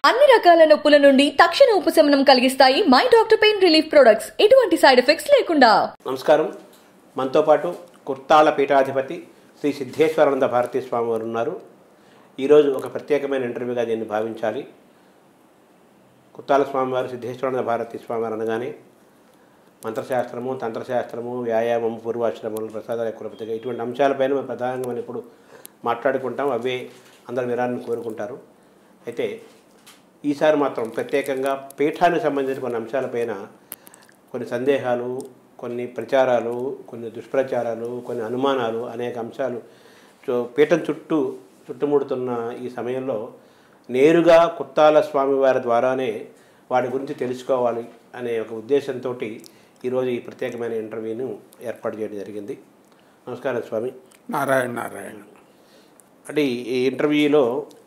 అన్ని రకాల నొప్పుల నుండి తక్షణ ఉపశమనం కలిగిస్తాయి my doctor pain relief products ఎటువంటి సైడ్ ఎఫెక్ట్స్ లేకుండా నమస్కారం మనతో పాటు కుర్తాళ పీఠాధిపతి శ్రీ సిద్ధేశ్వరానంద భారతీ స్వామి వారు ఉన్నారు ఈరోజు ఒక ప్రత్యేకమైన ఇంటర్వ్యూగా దీన్ని భావించాలి కుత్తాల స్వామివారు సిద్ధేశ్వరానంద భారతీ స్వామివారు అనగానే మంత్రశాస్త్రము తంత్రశాస్త్రము వ్యాయామము పూర్వాశ్రమములు ప్రసాదాల కులపతిగా ఇటువంటి అంశాలపైన మనం ప్రధానంగా మనం ఇప్పుడు మాట్లాడుకుంటాం అవే అందరు వినాలని కోరుకుంటారు అయితే ఈసారి మాత్రం ప్రత్యేకంగా పీఠానికి సంబంధించిన కొన్ని అంశాలపైన కొన్ని సందేహాలు కొన్ని ప్రచారాలు కొన్ని దుష్ప్రచారాలు కొన్ని అనుమానాలు అనేక అంశాలు చు- పీఠం చుట్టూ చుట్టుముడుతున్న ఈ సమయంలో నేరుగా కుత్తాల స్వామివారి ద్వారానే వాటి గురించి తెలుసుకోవాలి అనే ఒక ఉద్దేశంతో ఈరోజు ఈ ప్రత్యేకమైన ఇంటర్వ్యూను ఏర్పాటు చేయడం జరిగింది నమస్కారం స్వామి నారాయణ నారాయణ అంటే ఈ- ఈ ఇంటర్వ్యూలో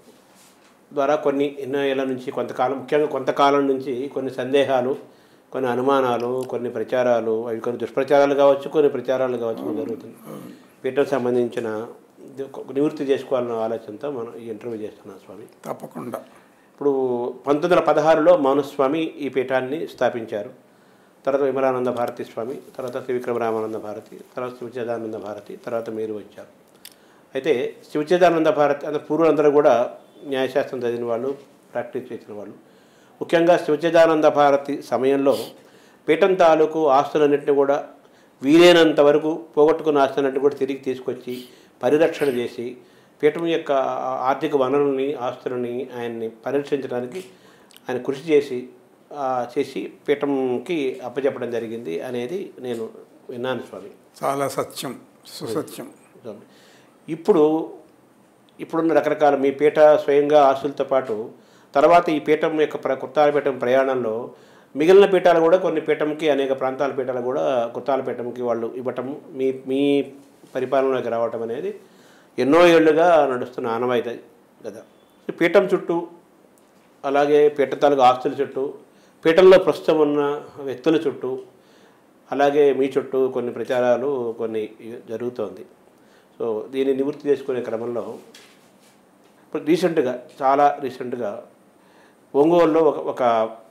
ద్వారా కొన్ని ఎన్నో ఏళ్ళ నుంచి కొంతకాలం ముఖ్యంగా కొంతకాలం నుంచి కొన్ని సందేహాలు కొన్ని అనుమానాలు కొన్ని ప్రచారాలు అవి కొన్ని దుష్ప్రచారాలు కావచ్చు కొన్ని ప్రచారాలు కావచ్చు జరుగుతుంది వీటికి సంబంధించిన ఇది ఒక నివృత్తి చేసుకోవాలన్న ఆలోచనతో మనం ఈ ఇంటర్వ్యూ చేస్తున్నాం స్వామి తప్పకుండా ఇప్పుడు పంతొమ్మిది వందల పదహారులో మౌనస్వామి ఈ పీఠాన్ని స్థాపించారు తర్వాత విమలానంద భారతి స్వామి తర్వాత త్రివిక్రమరామానంద భారతి తర్వాత శివచేదానంద భారతి తర్వాత మీరు వచ్చారు అయితే శివచేదానంద భారతి అంటే పూర్వులందరూ కూడా న్యాయశాస్త్రం చదివిన వాళ్ళు ప్రాక్టీస్ చేసిన వాళ్ళు ముఖ్యంగా శివచేదానంద భారతి సమయంలో పీఠం తాలూకు ఆస్తులన్నింటినీ కూడా వీలైనంత వరకు పోగొట్టుకున్న ఆస్తులన్నింటినీ కూడా తిరిగి తీసుకొచ్చి పరిరక్షణ చేసి పీఠం యొక్క ఆ- ఆర్థిక వనరుల్ని ఆస్తులని ఆయన్ని పరిరక్షించడానికి ఆయన కృషి చేసి ఆ, చేసి పీఠంకి అప్పచెప్పడం జరిగింది అనేది నేను విన్నాను స్వామి చాలా సత్యం సుసత్యం స్వామి ఇప్పుడు ఇప్పుడున్న రకరకాల మీ పీఠ స్వయంగా ఆస్తులతో పాటు తర్వాత ఈ పీఠం యొక్క ప్ర కుర్తాల పీఠం ప్రయాణంలో మిగిలిన పీఠాలు కూడా కొన్ని పీఠంకి అనేక ప్రాంతాల పీఠాలు కూడా కుర్తాల పీఠంకి వాళ్ళు ఇవ్వటం మీ మీ పరిపాలనలోకి రావటం అనేది ఎన్నో ఏళ్ళుగా నడుస్తున్న ఆనవాయితీ కదా ఈ పీఠం చుట్టూ అలాగే పీఠ తాలూకు ఆస్తుల చుట్టూ పీఠంలో ప్రస్తుతం ఉన్న వ్యక్తుల చుట్టూ అలాగే మీ చుట్టూ కొన్ని ప్రచారాలు కొన్ని జరుగుతోంది సో దీన్ని నివృత్తి చేసుకునే క్రమంలో ఇప్పుడు రీసెంట్గా చాలా రీసెంట్గా ఒంగోలులో ఒక ఒక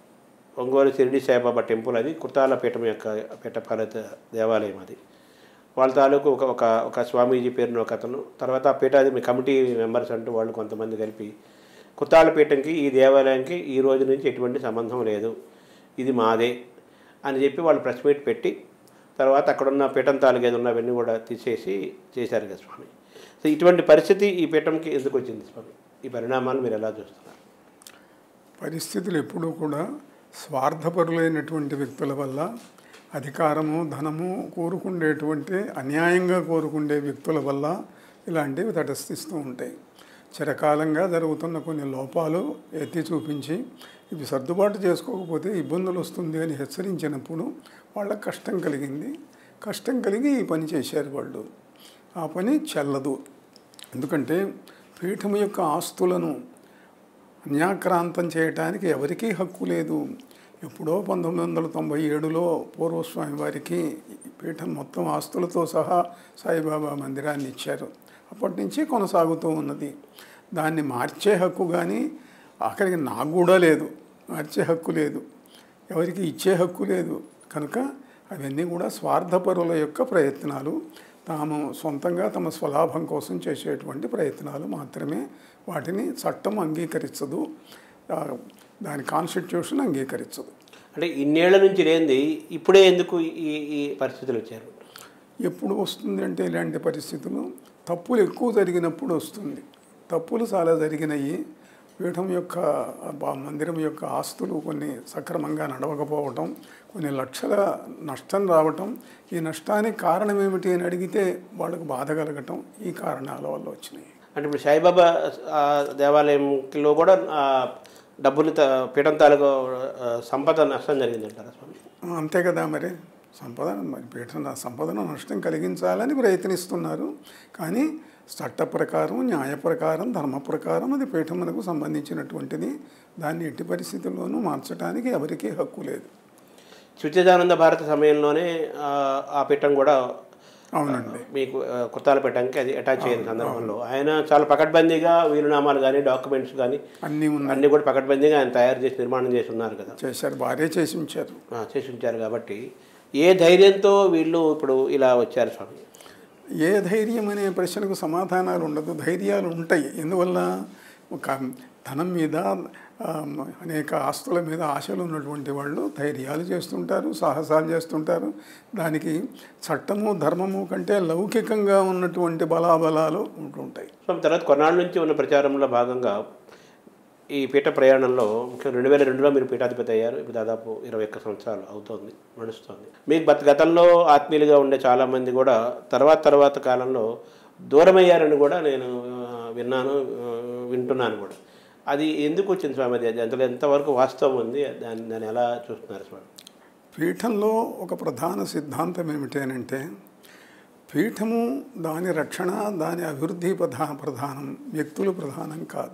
ఒంగోలు షిరిడి సాయిబాబా టెంపుల్ అది కుర్తాల పీఠం యొక్క పీఠపాలిత దేవాలయం అది వాళ్ళ తాలూకు ఒక ఒక ఒక స్వామీజీ పేరున ఒక అతను తర్వాత ఆ పీఠాది మీ కమిటీ మెంబర్స్ అంటూ వాళ్ళు కొంతమంది కలిపి కుత్తాల పీఠంకి ఈ దేవాలయానికి ఈ రోజు నుంచి ఎటువంటి సంబంధం లేదు ఇది మాదే అని చెప్పి వాళ్ళు ప్రెస్ మీట్ పెట్టి తర్వాత అక్కడున్న పీఠం తాలూకు ఏది ఉన్నవన్నీ కూడా తీసేసి చేశారు కదా స్వామి సో ఇటువంటి పరిస్థితి ఈ పీఠంకి ఎందుకు వచ్చింది స్వామి ఈ పరిణామాలు మీరు ఎలా చూస్తున్నారు పరిస్థితులు ఎప్పుడూ కూడా స్వార్థపరులైనటువంటి వ్యక్తుల వల్ల అధికారము ధనము కోరుకుండేటువంటి అన్యాయంగా కోరుకుండే వ్యక్తుల వల్ల ఇలాంటివి తటస్థిస్తూ ఉంటాయి చిరకాలంగా జరుగుతున్న కొన్ని లోపాలు ఎత్తి చూపించి ఇవి సర్దుబాటు చేసుకోకపోతే ఇబ్బందులు వస్తుంది అని హెచ్చరించినప్పుడు వాళ్ళకి కష్టం కలిగింది కష్టం కలిగి ఈ పని చేశారు వాళ్ళు ఆ పని చెల్లదు ఎందుకంటే పీఠం యొక్క ఆస్తులను అన్యాక్రాంతం చేయటానికి ఎవరికీ హక్కు లేదు ఎప్పుడో పంతొమ్మిది వందల తొంభై ఏడులో పూర్వస్వామి వారికి ఈ పీఠం మొత్తం ఆస్తులతో సహా సాయిబాబా మందిరాన్ని ఇచ్చారు అప్పటి నుంచి కొనసాగుతూ ఉన్నది దాన్ని మార్చే హక్కు కానీ అక్కడికి నాకు కూడా లేదు మార్చే హక్కు లేదు ఎవరికి ఇచ్చే హక్కు లేదు కనుక అవన్నీ కూడా స్వార్థపరుల యొక్క ప్రయత్నాలు తాము సొంతంగా తమ స్వలాభం కోసం చేసేటువంటి ప్రయత్నాలు మాత్రమే వాటిని చట్టం అంగీకరించదు ఆ, దాని కాన్స్టిట్యూషన్ అంగీకరించదు అంటే ఇన్నేళ్ల నుంచి లేనిది ఇప్పుడే ఎందుకు ఈ ఈ పరిస్థితులు వచ్చారు ఎప్పుడు వస్తుంది అంటే ఇలాంటి పరిస్థితులు తప్పులు ఎక్కువ జరిగినప్పుడు వస్తుంది తప్పులు చాలా జరిగినాయి పీఠం యొక్క ఆ మందిరం యొక్క ఆస్తులు కొన్ని సక్రమంగా నడవకపోవటం కొన్ని లక్షల నష్టం రావటం ఈ నష్టానికి కారణం ఏమిటి అని అడిగితే వాళ్ళకు బాధ కలగటం ఈ కారణాల వల్ల వచ్చినాయి అంటే ఇప్పుడు సాయిబాబా ఆ, దేవాలయంలో కూడా ఆ, డబ్బులు త- పీఠం తాలూకు ఆ, సంపద నష్టం జరిగిందంటారా స్వామి అంతే కదా మరి సంపద మరి పీఠ సంపదను నష్టం కలిగించాలని ప్రయత్నిస్తున్నారు కానీ చట్ట ప్రకారం న్యాయ ప్రకారం ధర్మ ప్రకారం అది పీఠమునకు సంబంధించినటువంటిది దాన్ని ఎట్టి పరిస్థితుల్లోనూ మార్చడానికి ఎవరికీ హక్కు లేదు శుచిదానంద భారత సమయంలోనే ఆ, ఆ పీఠం కూడా అవునండి మీకు ఆ, కుర్తాలపేటకి అది అటాచ్ అయిన సందర్భంలో ఆయన చాలా పకడ్బందీగా వీలునామాలు కానీ డాక్యుమెంట్స్ కానీ అన్నీ ఉన్నాయి అన్నీ కూడా పకడ్బందీగా ఆయన తయారు చేసి నిర్మాణం చేసి ఉన్నారు కదా చేశారు భార్య చేసి ఉంచారు ఆ, చేసి ఉంచారు కాబట్టి ఏ ధైర్యంతో వీళ్ళు ఇప్పుడు ఇలా వచ్చారు స్వామి ఏ ధైర్యం అనే ప్రశ్నకు సమాధానాలు ఉండదు ధైర్యాలు ఉంటాయి ఎందువల్ల ఒక ధనం మీద ఆ, అనేక ఆస్తుల మీద ఆశలు ఉన్నటువంటి వాళ్ళు ధైర్యాలు చేస్తుంటారు సాహసాలు చేస్తుంటారు దానికి చట్టము ధర్మము కంటే లౌకికంగా ఉన్నటువంటి బలాబలాలు ఉంటుంటాయి స్వామి తర్వాత కొన్నాళ్ళ నుంచి ఉన్న ప్రచారంలో భాగంగా ఈ పీఠ ప్రయాణంలో ముఖ్యంగా రెండు వేల రెండులో మీరు పీఠాధిపతి అయ్యారు ఇప్పుడు దాదాపు ఇరవై ఒక్క సంవత్సరాలు అవుతోంది నడుస్తుంది మీకు గత గతంలో ఆత్మీయులుగా ఉండే చాలామంది కూడా తర్వాత తర్వాత కాలంలో దూరమయ్యారని కూడా నేను ఆ, విన్నాను ఆ, వింటున్నాను కూడా అది ఎందుకు వచ్చింది స్వామి అది అది అందులో ఎంతవరకు వాస్తవం ఉంది దాన్ని దాన్ని ఎలా చూస్తున్నారు స్వామి పీఠంలో ఒక ప్రధాన సిద్ధాంతం ఏమిటనంటే పీఠము దాని రక్షణ దాని అభివృద్ధి ప్రధా ప్రధానం వ్యక్తులు ప్రధానం కాదు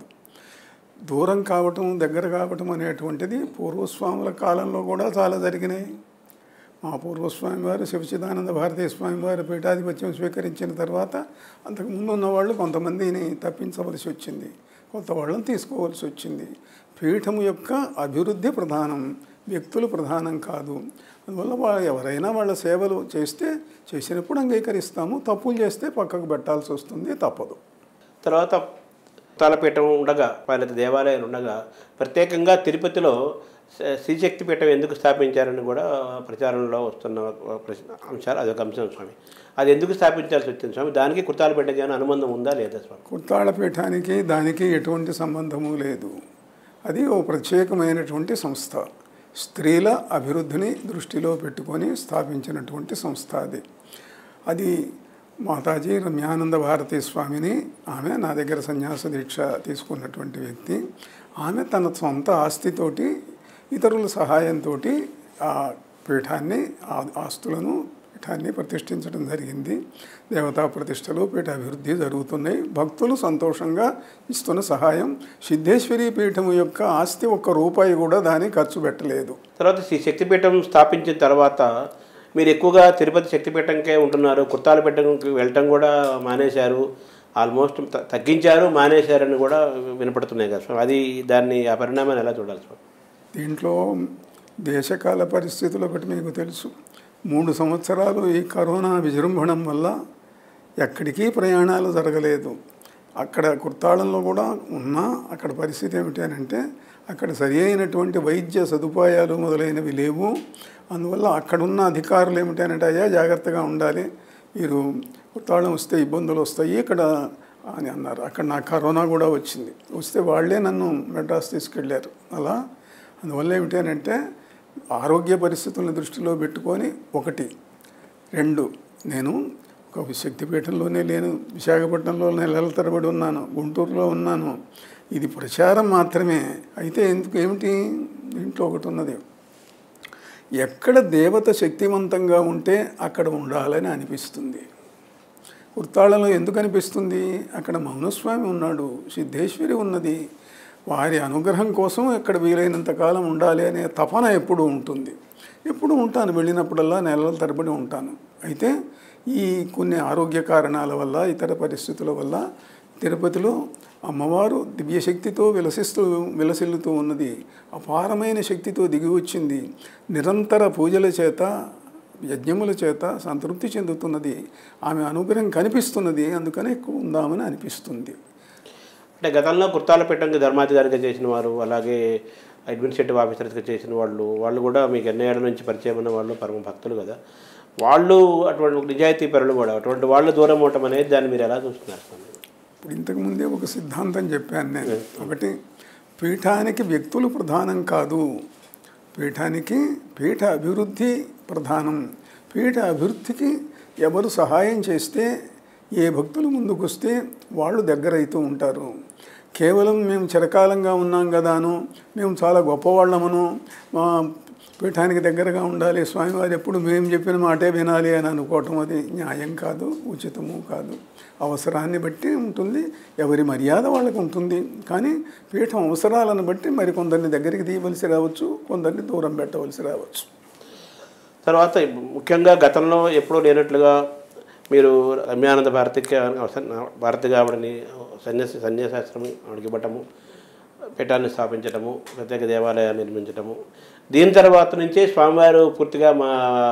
దూరం కావటం దగ్గర కావటం అనేటువంటిది పూర్వస్వాముల కాలంలో కూడా చాలా జరిగినాయి మా పూర్వస్వామి వారు శివచిదానంద భారతీయ స్వామి వారు పీఠాధిపత్యం స్వీకరించిన తర్వాత అంతకు ముందు ఉన్నవాళ్ళు కొంతమందిని తప్పించవలసి వచ్చింది కొత్త వాళ్ళని తీసుకోవాల్సి వచ్చింది పీఠము యొక్క అభివృద్ధి ప్రధానం వ్యక్తులు ప్రధానం కాదు అందువల్ల వాళ్ళు ఎవరైనా వాళ్ళ సేవలు చేస్తే చేసినప్పుడు అంగీకరిస్తాము తప్పులు చేస్తే పక్కకు పెట్టాల్సి వస్తుంది తప్పదు తర్వాత తాళపీఠం ఉండగా వాళ్ళ దేవాలయాలు ఉండగా ప్రత్యేకంగా తిరుపతిలో శ- శ్రీశక్తి పీఠం ఎందుకు స్థాపించారని కూడా ప్రచారంలో వస్తున్న ఒక ప్రశ్న అంశాలు అదొక అంశం స్వామి అది ఎందుకు స్థాపించాల్సి వచ్చింది స్వామి దానికి కుర్తాలపేటకి ఏమైనా అనుబంధం ఉందా లేదా స్వామి కుర్తాళ పీఠానికి దానికి ఎటువంటి సంబంధము లేదు అది ఓ ప్రత్యేకమైనటువంటి సంస్థ స్త్రీల అభివృద్ధిని దృష్టిలో పెట్టుకొని స్థాపించినటువంటి సంస్థ అది అది మాతాజీ రమ్యానంద భారతీ స్వామిని ఆమె నా దగ్గర సన్యాస దీక్ష తీసుకున్నటువంటి వ్యక్తి ఆమె తన సొంత ఆస్తితోటి ఇతరుల సహాయంతో ఆ పీఠాన్ని ఆ ఆస్తులను పీఠాన్ని ప్రతిష్ఠించడం జరిగింది దేవతా ప్రతిష్టలు పీఠ అభివృద్ధి జరుగుతున్నాయి భక్తులు సంతోషంగా ఇస్తున్న సహాయం సిద్ధేశ్వరి పీఠం యొక్క ఆస్తి ఒక్క రూపాయి కూడా దాన్ని ఖర్చు పెట్టలేదు తర్వాత శ్రీ శక్తిపీఠం స్థాపించిన తర్వాత మీరు ఎక్కువగా తిరుపతి శక్తిపీఠంకే ఉంటున్నారు కుర్తాలపేటకి వెళ్ళటం కూడా మానేశారు ఆల్మోస్ట్ త- తగ్గించారు మానేశారని కూడా వినపడుతున్నాయి కదా స్వామి అది దాన్ని ఆ పరిణామాన్ని ఎలా చూడాలి స్వామి దీంట్లో దేశకాల పరిస్థితులు ఒకటి మీకు తెలుసు మూడు సంవత్సరాలు ఈ కరోనా విజృంభణం వల్ల ఎక్కడికి ప్రయాణాలు జరగలేదు అక్కడ కుర్తాళంలో కూడా ఉన్నా అక్కడ పరిస్థితి ఏమిటి అని అంటే అక్కడ సరి అయినటువంటి వైద్య సదుపాయాలు మొదలైనవి లేవు అందువల్ల అక్కడున్న అధికారులు ఏమిటి అంటే అయ్యా జాగ్రత్తగా ఉండాలి మీరు కుర్తాళం వస్తే ఇబ్బందులు వస్తాయి ఇక్కడ అని అన్నారు అక్కడ నాకు కరోనా కూడా వచ్చింది వస్తే వాళ్ళే నన్ను మెడ్రాస్ తీసుకెళ్ళారు అలా అందువల్ల ఏమిటి అని అంటే ఆరోగ్య పరిస్థితులను దృష్టిలో పెట్టుకొని ఒకటి రెండు నేను ఒక శక్తిపీఠంలోనే లేను విశాఖపట్నంలో నెలల తరబడి ఉన్నాను గుంటూరులో ఉన్నాను ఇది ప్రచారం మాత్రమే అయితే ఎందుకు ఏమిటి దీంట్లో ఒకటి ఉన్నది ఎక్కడ దేవత శక్తివంతంగా ఉంటే అక్కడ ఉండాలని అనిపిస్తుంది కుర్తాళంలో ఎందుకు అనిపిస్తుంది అక్కడ మౌనస్వామి ఉన్నాడు సిద్ధేశ్వరి ఉన్నది వారి అనుగ్రహం కోసం ఎక్కడ వీలైనంత కాలం ఉండాలి అనే తపన ఎప్పుడు ఉంటుంది ఎప్పుడు ఉంటాను వెళ్ళినప్పుడల్లా నెలల తరబడి ఉంటాను అయితే ఈ కొన్ని ఆరోగ్య కారణాల వల్ల ఇతర పరిస్థితుల వల్ల తిరుపతిలో అమ్మవారు దివ్యశక్తితో విలసిస్తూ విలసిల్లుతూ ఉన్నది అపారమైన శక్తితో దిగి వచ్చింది నిరంతర పూజల చేత యజ్ఞముల చేత సంతృప్తి చెందుతున్నది ఆమె అనుగ్రహం కనిపిస్తున్నది అందుకనే ఎక్కువ ఉందామని అనిపిస్తుంది అంటే గతంలో కుర్తాలపేటకి ధర్మాధికారిగా చేసిన వారు అలాగే అడ్మినిస్ట్రేటివ్ ఆఫీసర్స్గా చేసిన వాళ్ళు వాళ్ళు కూడా మీకు ఎన్నో ఏళ్ళ నుంచి పరిచయం ఉన్న వాళ్ళు పరమ భక్తులు కదా వాళ్ళు అటువంటి నిజాయితీ పరులు కూడా అటువంటి వాళ్ళు దూరం అవటం అనేది దాన్ని మీరు ఎలా చూస్తున్నారు స్వామి? ఇప్పుడు ఇంతకుముందే ఒక సిద్ధాంతం చెప్పాను నేను ఒకటి పీఠానికి వ్యక్తులు ప్రధానం కాదు పీఠానికి పీఠ అభివృద్ధి ప్రధానం పీఠ అభివృద్ధికి ఎవరు సహాయం చేస్తే ఏ భక్తులు ముందుకొస్తే వాళ్ళు దగ్గరైతూ ఉంటారు కేవలం మేము చిరకాలంగా ఉన్నాం కదాను మేము చాలా గొప్పవాళ్ళమను మా పీఠానికి దగ్గరగా ఉండాలి స్వామివారు ఎప్పుడు మేము చెప్పిన మాటే వినాలి అని అనుకోవటం అది న్యాయం కాదు ఉచితము కాదు అవసరాన్ని బట్టి ఉంటుంది ఎవరి మర్యాద వాళ్ళకు ఉంటుంది కానీ పీఠం అవసరాలను బట్టి మరి కొందరిని దగ్గరికి తీయవలసి రావచ్చు కొందరిని దూరం పెట్టవలసి రావచ్చు తర్వాత ముఖ్యంగా గతంలో ఎప్పుడూ లేనట్లుగా మీరు రమ్యానంద భారతికి భారతి కావడని సన్యాసి సన్యాసాశ్రమం ఆవిడకి ఇవ్వటము పీఠాన్ని స్థాపించటము ప్రత్యేక దేవాలయాన్ని నిర్మించటము దీని తర్వాత నుంచే స్వామివారు పూర్తిగా మా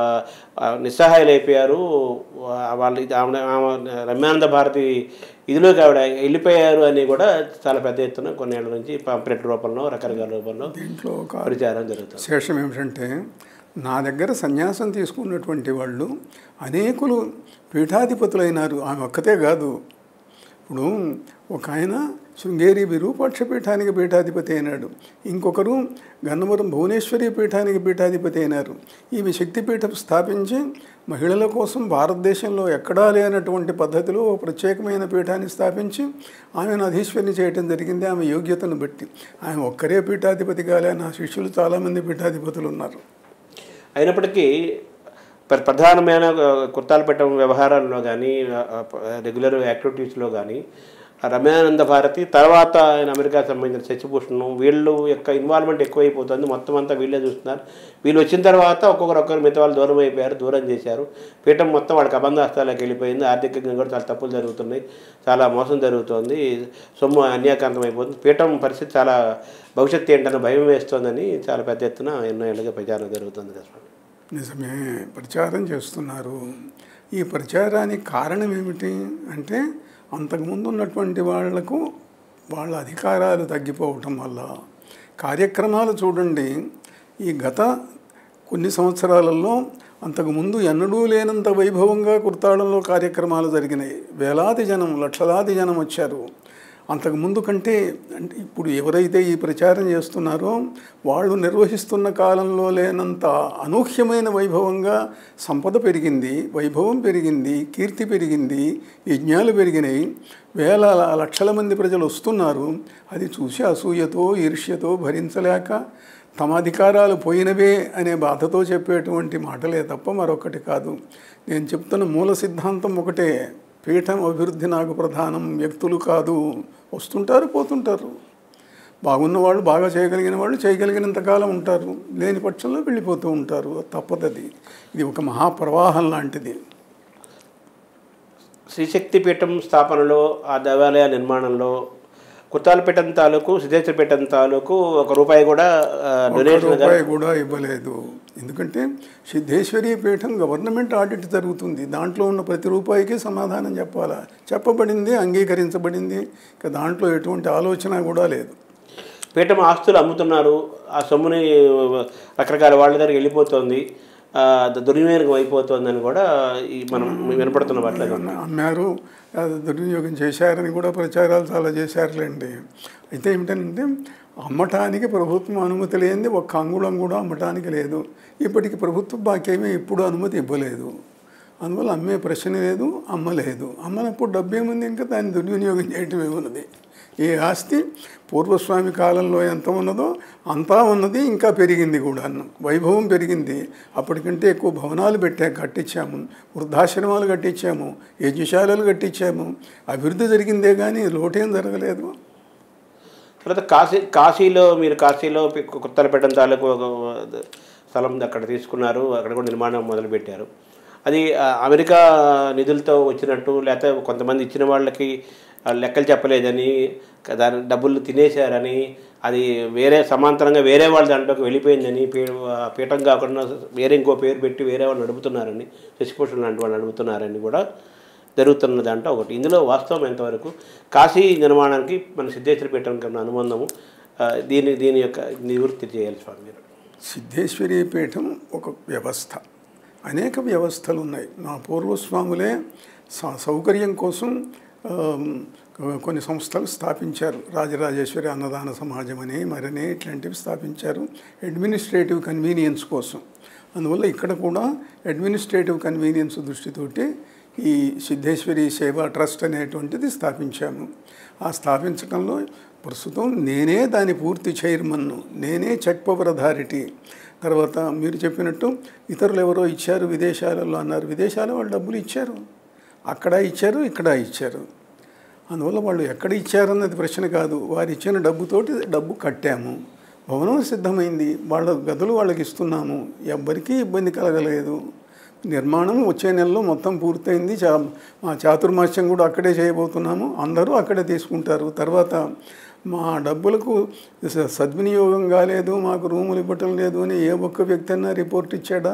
ఆ, నిస్సహాయులైపోయారు వా- వాళ్ళు ఇది ఆమె ఆమె రమ్యానంద భారతి ఇదిలోకి ఆవిడ వెళ్ళిపోయారు అని కూడా చాలా పెద్ద ఎత్తున కొన్నేళ్ల నుంచి పాంప్లెట్ రూపంలో రకరకాల రూపంలో దీంట్లో ఒక ప్రచారం జరుగుతుంది విశేషం ఏమిటంటే నా దగ్గర సన్యాసం తీసుకున్నటువంటి వాళ్ళు అనేకులు పీఠాధిపతులైనారు ఆమె ఒక్కతే కాదు ఇప్పుడు ఒక ఆయన శృంగేరి విరూపాక్ష పీఠానికి పీఠాధిపతి అయినాడు ఇంకొకరు గన్నవరం భువనేశ్వరి పీఠానికి పీఠాధిపతి అయినారు ఈమె శక్తిపీఠం స్థాపించి మహిళల కోసం భారతదేశంలో ఎక్కడా లేనటువంటి పద్ధతిలో ఒక ప్రత్యేకమైన పీఠాన్ని స్థాపించి ఆమెను అధీశ్వరిని చేయటం జరిగింది ఆమె యోగ్యతను బట్టి ఆమె ఒక్కరే పీఠాధిపతి కాలే నా శిష్యులు చాలామంది పీఠాధిపతులు ఉన్నారు అయినప్పటికీ ప్ర- ప్రధానమైన ఆ, కుర్తాలు పెట్టడం వ్యవహారాల్లో కానీ రెగ్యులర్ యాక్టివిటీస్లో కానీ రమ్యానంద భారతి తర్వాత ఆయన అమెరికా సంబంధించిన శశిభూషణ్ వీళ్ళు యొక్క ఇన్వాల్వ్మెంట్ ఎక్కువైపోతుంది మొత్తం అంతా వీళ్ళే చూస్తున్నారు వీళ్ళు వచ్చిన తర్వాత ఒక్కొక్కరు ఒక్కరు మిగతా వాళ్ళు దూరం అయిపోయారు దూరం చేశారు పీఠం మొత్తం వాళ్ళకి అబంధ హస్తాలకు వెళ్ళిపోయింది ఆర్థికంగా కూడా చాలా తప్పులు జరుగుతున్నాయి చాలా మోసం జరుగుతోంది సొమ్ము అన్యాకాంతం అయిపోతుంది పీఠం పరిస్థితి చాలా భవిష్యత్తు ఏంటన్న భయం వేస్తోందని చాలా పెద్ద ఎత్తున ఎన్నో ఏళ్ళుగా ప్రచారం జరుగుతుంది కదా స్వామి నిజమే ప్రచారం చేస్తున్నారు ఈ ప్రచారానికి కారణం ఏమిటి అంటే అంతకుముందు ఉన్నటువంటి వాళ్లకు వాళ్ళ అధికారాలు తగ్గిపోవటం వల్ల కార్యక్రమాలు చూడండి ఈ గత కొన్ని సంవత్సరాలలో అంతకుముందు ఎన్నడూ లేనంత వైభవంగా కుర్తాళంలో కార్యక్రమాలు జరిగినాయి వేలాది జనం లక్షలాది జనం వచ్చారు అంతకుముందు కంటే అంటే ఇప్పుడు ఎవరైతే ఈ ప్రచారం చేస్తున్నారో వాళ్ళు నిర్వహిస్తున్న కాలంలో లేనంత అనూహ్యమైన వైభవంగా సంపద పెరిగింది వైభవం పెరిగింది కీర్తి పెరిగింది యజ్ఞాలు పెరిగినాయి వేల లక్షల మంది ప్రజలు వస్తున్నారు అది చూసి అసూయతో ఈర్ష్యతో భరించలేక తమ అధికారాలు పోయినవే అనే బాధతో చెప్పేటువంటి మాటలే తప్ప మరొకటి కాదు నేను చెప్తున్న మూల సిద్ధాంతం ఒకటే పీఠం అభివృద్ధి నాకు ప్రధానం వ్యక్తులు కాదు వస్తుంటారు పోతుంటారు బాగున్న వాళ్ళు బాగా చేయగలిగిన వాళ్ళు చేయగలిగినంతకాలం ఉంటారు లేని పక్షంలో వెళ్ళిపోతూ ఉంటారు తప్పదది ఇది ఒక మహాప్రవాహం లాంటిది శ్రీశక్తి పీఠం స్థాపనలో ఆ దేవాలయ నిర్మాణంలో కుత్తాలపీఠం తాలూకు సిద్ధేశ్వరపీఠం తాలూకు ఒక రూపాయి కూడా ఆ, ఒక్క డొనేషన్ రూపాయి కూడా ఇవ్వలేదు ఎందుకంటే సిద్ధేశ్వరి పీఠం గవర్నమెంట్ ఆడిట్ జరుగుతుంది దాంట్లో ఉన్న ప్రతి రూపాయికి సమాధానం చెప్పాలా చెప్పబడింది అంగీకరించబడింది ఇక దాంట్లో ఎటువంటి ఆలోచన కూడా లేదు పీఠం ఆస్తులు అమ్ముతున్నారు ఆ సొమ్ముని రకరకాల వాళ్ళ దగ్గరికి వెళ్ళిపోతుంది ఆ, దుర్వినియోగం అయిపోతుందని కూడా ఈ మనం వినపడుతున్న వాటిలో అన్న- అమ్మారు అది దుర్వినియోగం చేశారని కూడా ప్రచారాలు చాలా చేశారులేండి అయితే ఏమిటంటే అమ్మటానికి ప్రభుత్వం అనుమతి లేనిది ఒక్క అంగుళం కూడా అమ్మటానికి లేదు ఇప్పటికి ప్రభుత్వం మాకేమీ ఇప్పుడు అనుమతి ఇవ్వలేదు అందువల్ల అమ్మే ప్రశ్న లేదు అమ్మలేదు అమ్మనప్పుడు డబ్బు ఏముంది ఇంకా దాన్ని దుర్వినియోగం చేయటం ఏమున్నది ఏ ఆస్తి పూర్వస్వామి కాలంలో ఎంత ఉన్నదో అంతా ఉన్నది ఇంకా పెరిగింది కూడా వైభవం పెరిగింది అప్పటికంటే ఎక్కువ భవనాలు పెట్టా కట్టించాము వృద్ధాశ్రమాలు కట్టించాము యజ్ఞశాలలు కట్టించాము అభివృద్ధి జరిగిందే కానీ లోటేం జరగలేదు తర్వాత కాశీ కాశీలో మీరు కాశీలో పి- కొత్తలపేట తాలూకు ఒక స్థలం అక్కడ తీసుకున్నారు అక్కడ కూడా నిర్మాణం మొదలుపెట్టారు అది ఆ, అమెరికా నిధులతో వచ్చినట్టు లేకపోతే కొంతమంది ఇచ్చిన వాళ్ళకి ఆ, లెక్కలు చెప్పలేదని క- దాని డబ్బులు తినేశారని అది వేరే సమాంతరంగా వేరే వాళ్ళ దాంట్లోకి వెళ్ళిపోయిందని పీ- ఆ, పీఠం కాకుండా వేరే ఇంకో పేరు పెట్టి వేరే వాళ్ళు నడుపుతున్నారని శశిభూషణ్ లాంటి వాళ్ళు నడుపుతున్నారని కూడా జరుగుతున్న దాంట్లో ఒకటి ఇందులో వాస్తవం ఎంతవరకు కాశీ నిర్మాణానికి మన సిద్ధేశ్వర పీఠంకి ఉన్న అనుబంధము ఆ, దీని దీని యొక్క నివృత్తి చేయాలి స్వామి మీరు సిద్ధేశ్వరి పీఠం ఒక వ్యవస్థ అనేక వ్యవస్థలు ఉన్నాయి మా పూర్వస్వాములే స- సౌకర్యం కోసం ఆమ్, కొన్ని సంస్థలు స్థాపించారు రాజరాజేశ్వరి అన్నదాన సమాజం అని మరనే ఇట్లాంటివి స్థాపించారు అడ్మినిస్ట్రేటివ్ కన్వీనియన్స్ కోసం అందువల్ల ఇక్కడ కూడా అడ్మినిస్ట్రేటివ్ కన్వీనియన్స్ దృష్టితోటి ఈ సిద్ధేశ్వరి సేవా ట్రస్ట్ అనేటువంటిది స్థాపించాము ఆ స్థాపించడంలో ప్రస్తుతం నేనే దాని పూర్తి చైర్మన్ను నేనే చెక్ పవర్ అథారిటీ తర్వాత మీరు చెప్పినట్టు ఇతరులు ఎవరో ఇచ్చారు విదేశాలలో అన్నారు విదేశాల వాళ్ళు డబ్బులు ఇచ్చారు అక్కడ ఇచ్చారు ఇక్కడ ఇచ్చారు అందువల్ల వాళ్ళు ఎక్కడ ఇచ్చారన్నది ప్రశ్న కాదు వారు ఇచ్చిన డబ్బుతోటి డబ్బు కట్టాము భవనం సిద్ధమైంది వాళ్ళ గదులు వాళ్ళకి ఇస్తున్నాము ఎవ్వరికీ ఇబ్బంది కలగలేదు నిర్మాణం వచ్చే నెలలో మొత్తం పూర్తయింది చా మా చాతుర్మాస్యం కూడా అక్కడే చేయబోతున్నాము అందరూ అక్కడే తీసుకుంటారు తర్వాత మా డబ్బులకు స- సద్వినియోగం కాలేదు మాకు రూములు ఇవ్వటం లేదు అని ఏ ఒక్క వ్యక్తి అన్నా రిపోర్ట్ ఇచ్చాడా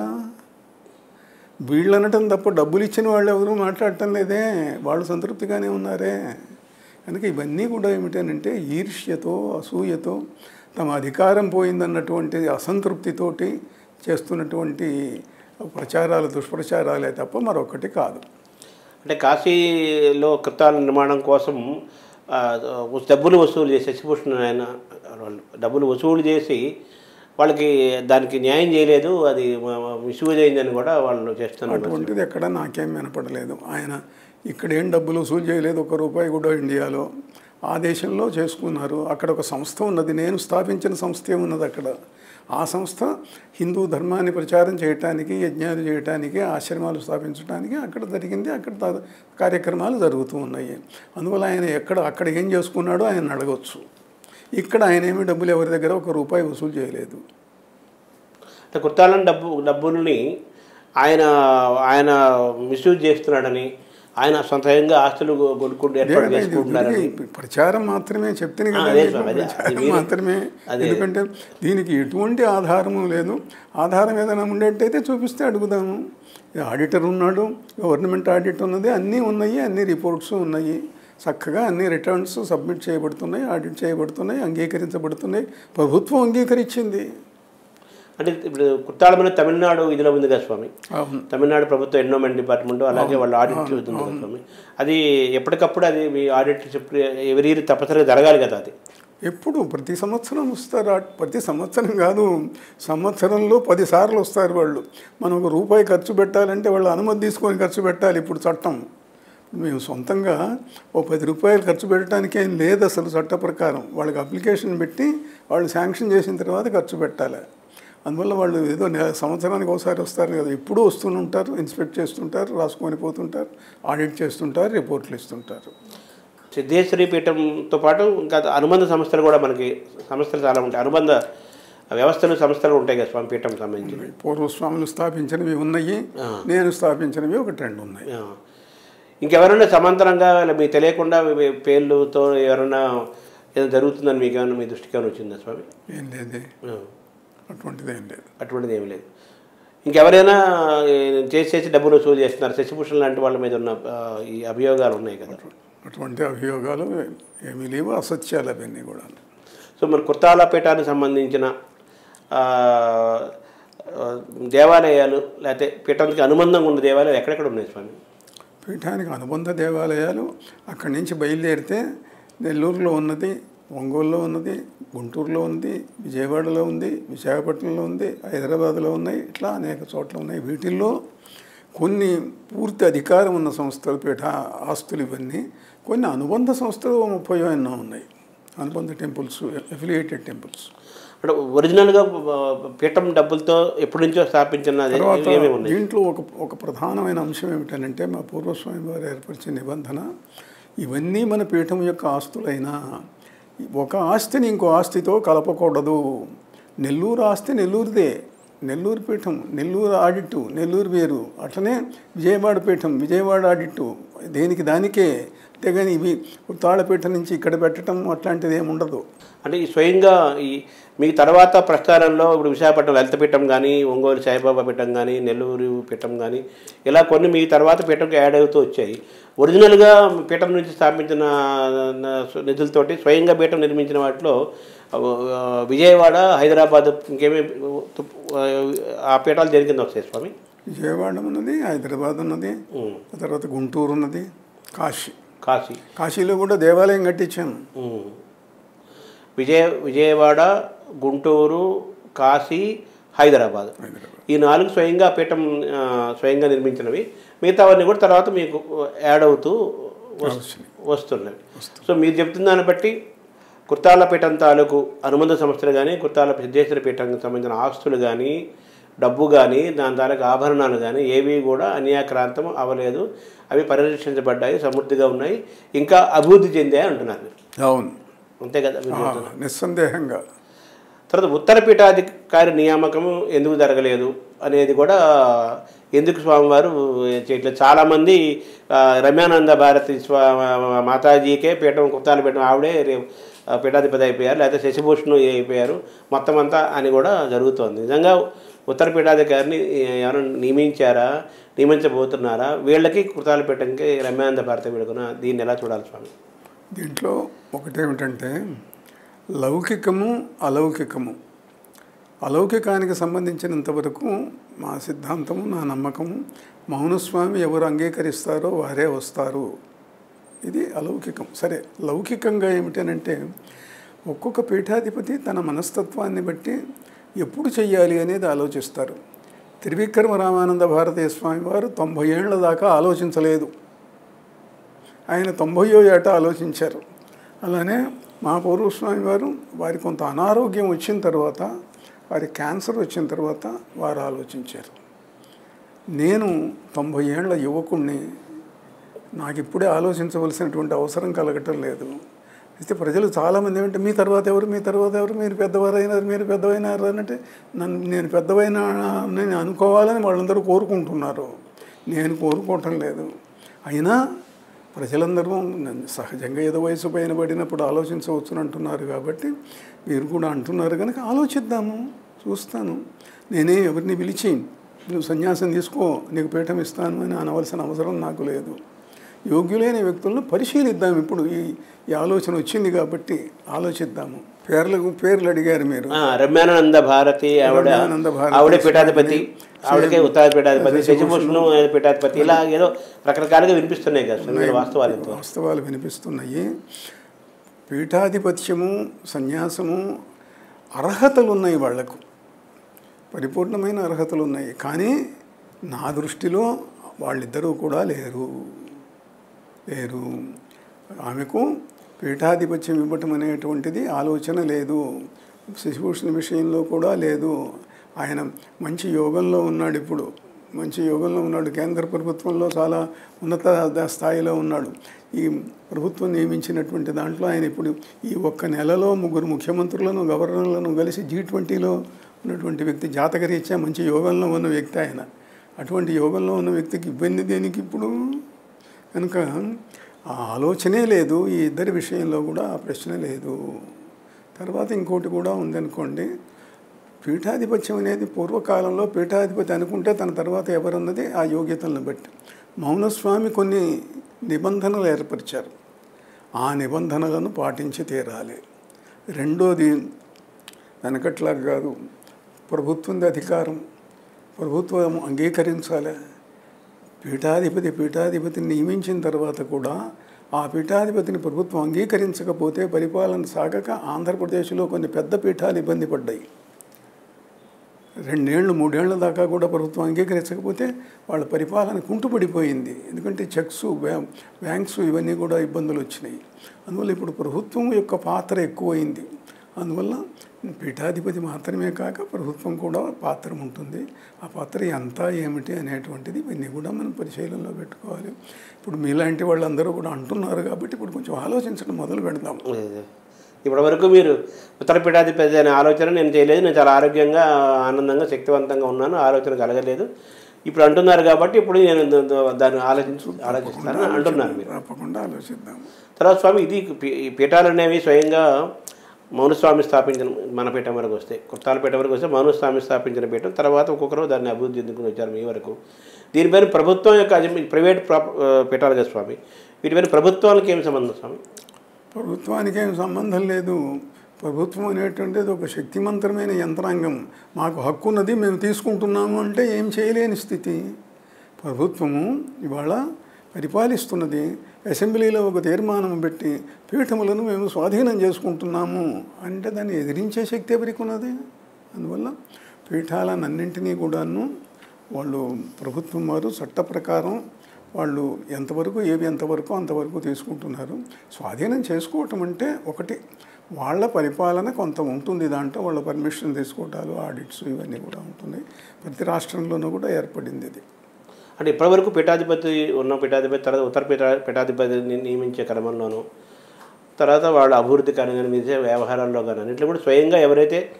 వీళ్ళు అనటం తప్ప డబ్బులు ఇచ్చిన వాళ్ళు ఎవరు మాట్లాడటం లేదే వాళ్ళు సంతృప్తిగానే ఉన్నారే కనుక ఇవన్నీ కూడా ఏమిటనంటే ఈర్ష్యతో అసూయతో తమ అధికారం పోయిందన్నటువంటి అసంతృప్తితోటి చేస్తున్నటువంటి ప్రచారాలు దుష్ప్రచారాలే తప్ప మరొకటి కాదు అంటే కాశీలో కృతాల నిర్మాణం కోసం ఆ, డబ్బులు వసూలు చేసి శశిభూషణ్ ఆయన వాళ్ళు డబ్బులు వసూలు చేసి వాళ్ళకి దానికి న్యాయం చేయలేదు అది మిస్యూజ్ అయిందని కూడా వాళ్ళు చేస్తున్నారు అటువంటిది ఎక్కడ నాకేం వినపడలేదు ఆయన ఇక్కడ ఏం డబ్బులు వసూలు చేయలేదు ఒక రూపాయి కూడా ఇండియాలో ఆ దేశంలో చేసుకున్నారు అక్కడ ఒక సంస్థ ఉన్నది నేను స్థాపించిన సంస్థే ఉన్నది అక్కడ ఆ సంస్థ హిందూ ధర్మాన్ని ప్రచారం చేయటానికి యజ్ఞాలు చేయటానికి ఆశ్రమాలు స్థాపించడానికి అక్కడ జరిగింది అక్కడ తా- కార్యక్రమాలు జరుగుతూ ఉన్నాయి అందువల్ల ఆయన ఎక్కడ అక్కడ ఏం చేసుకున్నాడో ఆయన అడగొచ్చు ఇక్కడ ఆయన ఏమి డబ్బులు ఎవరి దగ్గర ఒక రూపాయి వసూలు చేయలేదు అంటే కృతాలను డబ్బు డబ్బుల్ని ఆయన ఆయన మిస్యూజ్ చేస్తున్నాడని ఆయన సొంతంగా ఆస్తులు కొనుక్కుంటూ ఏర్పాటు లేదండి, ఇది చేసుకుంటున్నారని ఊరికే ప్రచారం మాత్రమే చెప్తాను కదా అదే మీకు, స్వామి, అదే, అది ప్రచారం మీరు- మాత్రమే అదే. ఎందుకంటే దీనికి ఎటువంటి ఆధారము లేదు ఆధారం ఏదైనా ఉండేట్టయితే చూపిస్తే అడుగుదాము ఈ ఆడిటర్ ఉన్నాడు గవర్నమెంట్ ఆడిట్ ఉన్నది అన్నీ ఉన్నాయి అన్ని రిపోర్ట్స్ ఉన్నాయి చక్కగా అన్ని రిటర్న్స్ సబ్మిట్ చేయబడుతున్నాయి ఆడిట్ చేయబడుతున్నాయి అంగీకరించబడుతున్నాయి ప్రభుత్వం అంగీకరించింది అంటే ఇప్పుడు కుత్తాళమైన తమిళనాడు ఇదిలో ఉంది కదా స్వామి అవును తమిళనాడు ప్రభుత్వ ఎన్నోమెంట్ డిపార్ట్మెంట్ అలాగే వాళ్ళు ఆడిట్ చూస్తుంది కదా స్వామి అది ఎప్పటికప్పుడు అది మీ ఆడిట్ ఎవరి ఇయర్ తప్పనిసరిగా జరగాలి కదా అది ఎప్పుడు ప్రతి సంవత్సరం వస్తారు ఆ- ప్రతి సంవత్సరం కాదు సంవత్సరంలో పది సార్లు వస్తారు వాళ్ళు మనం ఒక రూపాయి ఖర్చు పెట్టాలంటే వాళ్ళు అనుమతి తీసుకొని ఖర్చు పెట్టాలి ఇప్పుడు చట్టం మేము సొంతంగా ఓ పది రూపాయలు ఖర్చు పెట్టడానికి ఏం లేదు అసలు చట్ట ప్రకారం వాళ్ళకి అప్లికేషన్ పెట్టి వాళ్ళు శాంక్షన్ చేసిన తర్వాత ఖర్చు పెట్టాలి అందువల్ల వాళ్ళు ఏదో నె- సంవత్సరానికి ఒకసారి వస్తారు కదా ఎప్పుడూ వస్తుంటారు ఇన్స్పెక్ట్ చేస్తుంటారు రాసుకొని పోతుంటారు ఆడిట్ చేస్తుంటారు రిపోర్ట్లు ఇస్తుంటారు సిద్ధేశ్వరి పీఠంతో పాటు ఇంకా అనుబంధ సంస్థలు కూడా మనకి సంస్థలు చాలా ఉంటాయి అనుబంధ వ్యవస్థలు సంస్థలు ఉంటాయి కదా స్వామి పీఠం సంబంధించి పూర్వస్వాములు స్థాపించినవి ఉన్నాయి నేను స్థాపించినవి ఒకటి రెండు ఉన్నాయి ఆ. ఇంకెవరైనా సమాంతరంగా ఇలా మీకు తెలియకుండా మీ పేర్లతో ఎవరైనా ఏదో జరుగుతుందని మీకు ఏమైనా మీ దృష్టికి ఏమైనా వచ్చిందా స్వామి ఏం లేదే ఆ. అటువంటిది ఏం లేదు అటువంటిది ఏమి లేదు ఇంకెవరైనా ఏ, చేసి చేసి డబ్బులు వసూలు చేస్తున్నారు శశిభూషణ్ లాంటి వాళ్ళ మీద ఉన్న ఆ, ఈ అభియోగాలు ఉన్నాయి కదా అటువంటి అభియోగాలు ఏమీ లేవు అసత్యాలు అవన్నీ కూడా సో మరి కుర్తాలపేటానికి సంబంధించిన ఆ, ఆ, దేవాలయాలు లేకపోతే పీఠానికి అనుబంధంగా ఉన్న దేవాలయాలు ఎక్కడెక్కడ ఉన్నాయి స్వామి పీఠానికి అనుబంధ దేవాలయాలు అక్కడి నుంచి బయలుదేరితే నెల్లూరులో ఉన్నది ఒంగోలులో ఉన్నది గుంటూరులో ఉంది విజయవాడలో ఉంది విశాఖపట్నంలో ఉంది హైదరాబాద్లో ఉన్నాయి ఇట్లా అనేక చోట్ల ఉన్నాయి వీటిల్లో కొన్ని పూర్తి అధికారం ఉన్న సంస్థలు పీఠ ఆస్తులు ఇవన్నీ కొన్ని అనుబంధ సంస్థలు ఓ ముప్పై ఎన్నో ఉన్నాయి అనుబంధ టెంపుల్స్ అఫిలియేటెడ్ టెంపుల్స్ అంటే ఒరిజినల్గా ఆ, పీఠం డబ్బులతో ఎప్పటి నుంచో స్థాపించిన అది తర్వాత ఏమేమి ఉన్నాయి దీంట్లో ఒక ఒక ప్రధానమైన అంశం ఏమిటనంటే మా పూర్వస్వామి వారు ఏర్పరిచిన నిబంధన ఇవన్నీ మన పీఠం యొక్క ఆస్తులైనా ఒక ఆస్తిని ఇంకో ఆస్తితో కలపకూడదు నెల్లూరు ఆస్తి నెల్లూరుదే నెల్లూరు పీఠం నెల్లూరు ఆడిట్టు నెల్లూరు వేరు అట్లనే విజయవాడ పీఠం విజయవాడ ఆడిట్టు దేనికి దానికే అంతేగాని ఇవి తాళపీఠం నుంచి ఇక్కడ పెట్టడం అట్లాంటిది ఏమి ఉండదు అంటే ఈ స్వయంగా ఈ మీ తర్వాత ప్రస్థానంలో ఇప్పుడు విశాఖపట్నం లలిత పీఠం కానీ ఒంగోలు సాయిబాబా పీఠం కానీ నెల్లూరు పీఠం కానీ ఇలా కొన్ని మీ తర్వాత పీఠంకి యాడ్ అవుతూ వచ్చాయి ఒరిజినల్గా పీఠం నుంచి స్థాపించిన ఆ, నిధులతోటి స్వయంగా పీఠం నిర్మించిన వాటిలో ఆ, విజయవాడ హైదరాబాద్ ఇంకేమీ ఆ పీఠాలు దేని కింద వస్తాయి స్వామి విజయవాడ ఉన్నది హైదరాబాద్ ఉన్నది ఉమ్. ఆ తర్వాత గుంటూరు ఉన్నది కాశీ కాశీ కాశీలో కూడా దేవాలయం కట్టించాను ఉమ్. విజయ విజయవాడ గుంటూరు కాశీ హైదరాబాద్ ఈ నాలుగు స్వయంగా పీఠం ఆ, స్వయంగా నిర్మించినవి మిగతావన్నీ కూడా తర్వాత మీకు యాడ్ అవుతూ వస్- వస్తున్నవి సో మీరు చెప్తున్న దాన్ని బట్టి కుర్తాల పీఠం తాలూకు అనుబంధ సంస్థలు కానీ కుర్తాల సిద్ధేశ్వర పీఠానికి సంబంధించిన ఆస్తులు కానీ డబ్బు కానీ దాని తాలూకు ఆభరణాలు కానీ ఏవి కూడా అన్యాక్రాంతం అవ్వలేదు అవి పరిరక్షించబడ్డాయి సమృద్ధిగా ఉన్నాయి ఇంకా అభివృద్ధి చెందాయి అంటున్నారు మీరు. అవును అంతే కదా మీరు ఆ, చెప్తున్నారు. నిస్సందేహంగా తర్వాత ఉత్తర పీఠాధికారి నియామకం ఎందుకు జరగలేదు అనేది కూడా ఎందుకు స్వామివారు చేయట్లేదు చాలామంది ఆ, రమ్యానంద భారతి స్వా మాతాజీకే పీఠం కుత్తాలు పీఠం ఆవిడే రే- ఆ, పీఠాధిపతి అయిపోయారు లేకపోతే శశిభూషణ్ అయిపోయారు మొత్తం అంతా అని కూడా జరుగుతోంది నిజంగా ఉత్తర పీఠాధికారిని ఎవరైనా నియమించారా నియమించబోతున్నారా వీళ్ళకి కృతాలు పెట్టడానికి రమ్యానంద భారతి వేడుకున్న దీన్ని ఎలా చూడాలి స్వామి దీంట్లో ఒకటేమిటంటే లౌకికము అలౌకికము అలౌకికానికి సంబంధించినంత వరకు మా సిద్ధాంతము నా నమ్మకము మౌనస్వామి ఎవరు అంగీకరిస్తారో వారే వస్తారు ఇది అలౌకికం సరే లౌకికంగా ఏమిటనంటే ఒక్కొక్క పీఠాధిపతి తన మనస్తత్వాన్ని బట్టి ఎప్పుడు చెయ్యాలి అనేది ఆలోచిస్తారు త్రివిక్రమ రామానంద భారతీయ స్వామి వారు తొంభై ఏళ్ల దాకా ఆలోచించలేదు ఆయన తొంభయో ఏట ఆలోచించారు అలానే మా పూర్వస్వామి వారు వారి కొంత అనారోగ్యం వచ్చిన తర్వాత వారి క్యాన్సర్ వచ్చిన తర్వాత వారు ఆలోచించారు నేను తొంభై ఏళ్ల యువకుణ్ణి నాకు ఇప్పుడే ఆలోచించవలసినటువంటి అవసరం కలగటం లేదు అయితే ప్రజలు చాలామంది ఏమంటే మీ తర్వాత ఎవరు మీ తర్వాత ఎవరు మీరు పెద్దవారైనారు మీరు పెద్దవైనారు అంటే నన్ను నేను పెద్దవైనా నేను అనుకోవాలని వాళ్ళందరూ కోరుకుంటున్నారు నేను కోరుకోవటం లేదు అయినా ప్రజలందరూ నన్ను సహజంగా ఏదో వయసు పైన పడినప్పుడు ఆలోచించవచ్చును అంటున్నారు కాబట్టి మీరు కూడా అంటున్నారు కనుక ఆలోచిద్దాము చూస్తాను నేనే ఎవరిని పిలిచి నువ్వు సన్యాసం తీసుకో నీకు పీఠం ఇస్తాను అని అనవలసిన అవసరం నాకు లేదు యోగ్యులైన వ్యక్తులను పరిశీలిద్దాం ఇప్పుడు ఈ ఈ ఆలోచన వచ్చింది కాబట్టి ఆలోచిద్దాము పేర్లకు పేర్లు అడిగారు మీరు ఆ, రమ్యానంద భారతి ఆవిడ రమ్యానంద భారతి ఆవిడే పీఠాధిపతి ఆవిడకే ఉత్తర పీఠాధిపతి శశిభూషణ్ పీఠాధిపతి ఇలా ఏదో రకరకాలుగా వినిపిస్తున్నాయి కదా స్వామి వాస్తవాలు ఎంతో వాస్తవాలు వినిపిస్తున్నాయి పీఠాధిపత్యము సన్యాసము అర్హతలు ఉన్నాయి వాళ్లకు పరిపూర్ణమైన అర్హతలు ఉన్నాయి కానీ నా దృష్టిలో వాళ్ళిద్దరూ కూడా లేరు లేరు ఆమెకు పీఠాధిపత్యం ఇవ్వటం అనేటువంటిది ఆలోచన లేదు శశిభూషణ విషయంలో కూడా లేదు ఆయన మంచి యోగంలో ఉన్నాడు ఇప్పుడు మంచి యోగంలో ఉన్నాడు కేంద్ర ప్రభుత్వంలో చాలా ఉన్నత ద- స్థాయిలో ఉన్నాడు ఈ ప్రభుత్వం నియమించినటువంటి దాంట్లో ఆయన ఇప్పుడు ఈ ఒక్క నెలలో ముగ్గురు ముఖ్యమంత్రులను గవర్నర్లను కలిసి జీ ట్వంటీలో ఉన్నటువంటి వ్యక్తి జాతకరీత్యా మంచి యోగంలో ఉన్న వ్యక్తి ఆయన అటువంటి యోగంలో ఉన్న వ్యక్తికి ఇబ్బంది దేనికి ఇప్పుడు కనుక ఆ ఆలోచనే లేదు ఈ ఇద్దరి విషయంలో కూడా ఆ ప్రశ్న లేదు తర్వాత ఇంకోటి కూడా ఉందనుకోండి పీఠాధిపత్యం అనేది పూర్వకాలంలో పీఠాధిపతి అనుకుంటే తన తర్వాత ఎవరన్నది ఆ యోగ్యతలను బట్టి మౌనస్వామి కొన్ని నిబంధనలు ఏర్పరిచారు ఆ నిబంధనలను పాటించి తీరాలి రెండోది వెనకట్లా కాదు ప్రభుత్వంది అధికారం ప్రభుత్వం అంగీకరించాలి పీఠాధిపతి పీఠాధిపతిని నియమించిన తర్వాత కూడా ఆ పీఠాధిపతిని ప్రభుత్వం అంగీకరించకపోతే పరిపాలన సాగక ఆంధ్రప్రదేశ్లో కొన్ని పెద్ద పీఠాలు ఇబ్బంది పడ్డాయి రెండేళ్ళు మూడేళ్ల దాకా కూడా ప్రభుత్వం అంగీకరించకపోతే వాళ్ళ పరిపాలన కుంటుపడిపోయింది ఎందుకంటే చెక్స్ బ్యా- బ్యాంక్స్ ఇవన్నీ కూడా ఇబ్బందులు వచ్చినాయి అందువల్ల ఇప్పుడు ప్రభుత్వం యొక్క పాత్ర ఎక్కువైంది అందువల్ల పీఠాధిపతి మాత్రమే కాక ప్రభుత్వం కూడా పాత్ర ఉంటుంది ఆ పాత్ర ఎంత ఏమిటి అనేటువంటిది ఇవన్నీ కూడా మనం పరిశీలనలో పెట్టుకోవాలి ఇప్పుడు మీలాంటి వాళ్ళందరూ కూడా అంటున్నారు కాబట్టి ఇప్పుడు కొంచెం ఆలోచించడం మొదలు పెడదాం ఇప్పటి వరకు మీరు ఉత్తర పీఠాధిపతి అనే ఆలోచన నేను చేయలేదు నేను చాలా ఆరోగ్యంగా ఆనందంగా శక్తివంతంగా ఉన్నాను ఆలోచన కలగలేదు ఇప్పుడు అంటున్నారు కాబట్టి ఇప్పుడు నేను ద- ద- దాన్ని ఆలోచించు ఆలోచిస్తాను అంటున్నారు మీరు తప్పకుండా ఆలోచిద్దాం తర్వాత స్వామి ఇది పీ- ఈ పీఠాలు అనేవి స్వయంగా మౌనస్వామి స్థాపించిన మన పీఠం వరకు వస్తే కుర్తాల పీఠం వరకు వస్తే మౌనస్వామి స్థాపించిన పీఠం తర్వాత ఒక్కొక్కరు దాన్ని అభివృద్ధి చెందుకుని వచ్చారు మీ వరకు దీనిపైన ప్రభుత్వం యొక్క అజమ- ప్రైవేట్ ప్రాప్ ఆ, పీఠాలు కదా స్వామి వీటిపైన ప్రభుత్వానికి ఏమి సంబంధం స్వామి ప్రభుత్వానికి ఏం సంబంధం లేదు ప్రభుత్వం అనేటువంటిది ఒక శక్తిమంతరమైన యంత్రాంగం మాకు హక్కు ఉన్నది మేము తీసుకుంటున్నాము అంటే ఏం చేయలేని స్థితి ప్రభుత్వము ఇవాళ పరిపాలిస్తున్నది అసెంబ్లీలో ఒక తీర్మానం పెట్టి పీఠములను మేము స్వాధీనం చేసుకుంటున్నాము అంటే దాన్ని ఎదిరించే శక్తి ఎవరికి ఉన్నది అందువల్ల పీఠాలన్నింటినీ కూడాను వాళ్ళు ప్రభుత్వం వారు చట్ట ప్రకారం వాళ్ళు ఎంతవరకు ఏవి ఎంతవరకు అంతవరకు తీసుకుంటున్నారు స్వాధీనం చేసుకోవటం అంటే ఒకటి వాళ్ళ పరిపాలన కొంత ఉంటుంది దాంట్లో వాళ్ళ పర్మిషన్ తీసుకోవటాలు ఆడిట్స్ ఇవన్నీ కూడా ఉంటున్నాయి ప్రతి రాష్ట్రంలోనూ కూడా ఏర్పడింది ఇది అంటే ఇప్పటివరకు పీఠాధిపతి ఉన్న పీఠాధిపతి తర్వాత ఉత్తర పీఠా పీఠాధిపతిని నియమించే క్రమంలోనూ తర్వాత వాళ్ళ అభివృద్ధి కానీ కానీ మీదే వ్యవహారాల్లో కానీ అన్నింటిలో కూడా స్వయంగా ఎవరైతే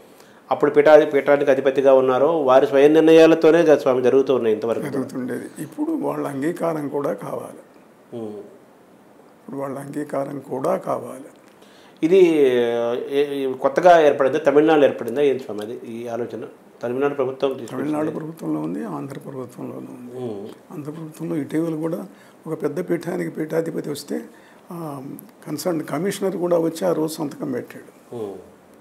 అప్పుడు పీఠాది పీఠానికి అధిపతిగా ఉన్నారో వారి స్వయం నిర్ణయాలతోనే కదా స్వామి జరుగుతూ ఉన్నాయి ఇంతవరకు జరుగుతుండేది ఇప్పుడు వాళ్ళ అంగీకారం కూడా కావాలి ఉమ్. ఇప్పుడు వాళ్ళ అంగీకారం కూడా కావాలి ఇది ఏ- ఈ కొత్తగా ఏర్పడిందా తమిళనాడులో ఏర్పడిందా ఏం స్వామి అది ఈ ఆలోచన తమిళనాడు ప్రభుత్వం తీసుకుంది తమిళనాడు ప్రభుత్వంలో ఉంది ఆంధ్ర ప్రభుత్వంలోనూ ఉంది ఆంధ్ర ప్రభుత్వంలో ఇటీవల కూడా ఒక పెద్ద పీఠానికి పీఠాధిపతి వస్తే కన్సర్న్ కమిషనర్ కూడా వచ్చి ఆ రోజు సంతకం పెట్టాడు ఉమ్.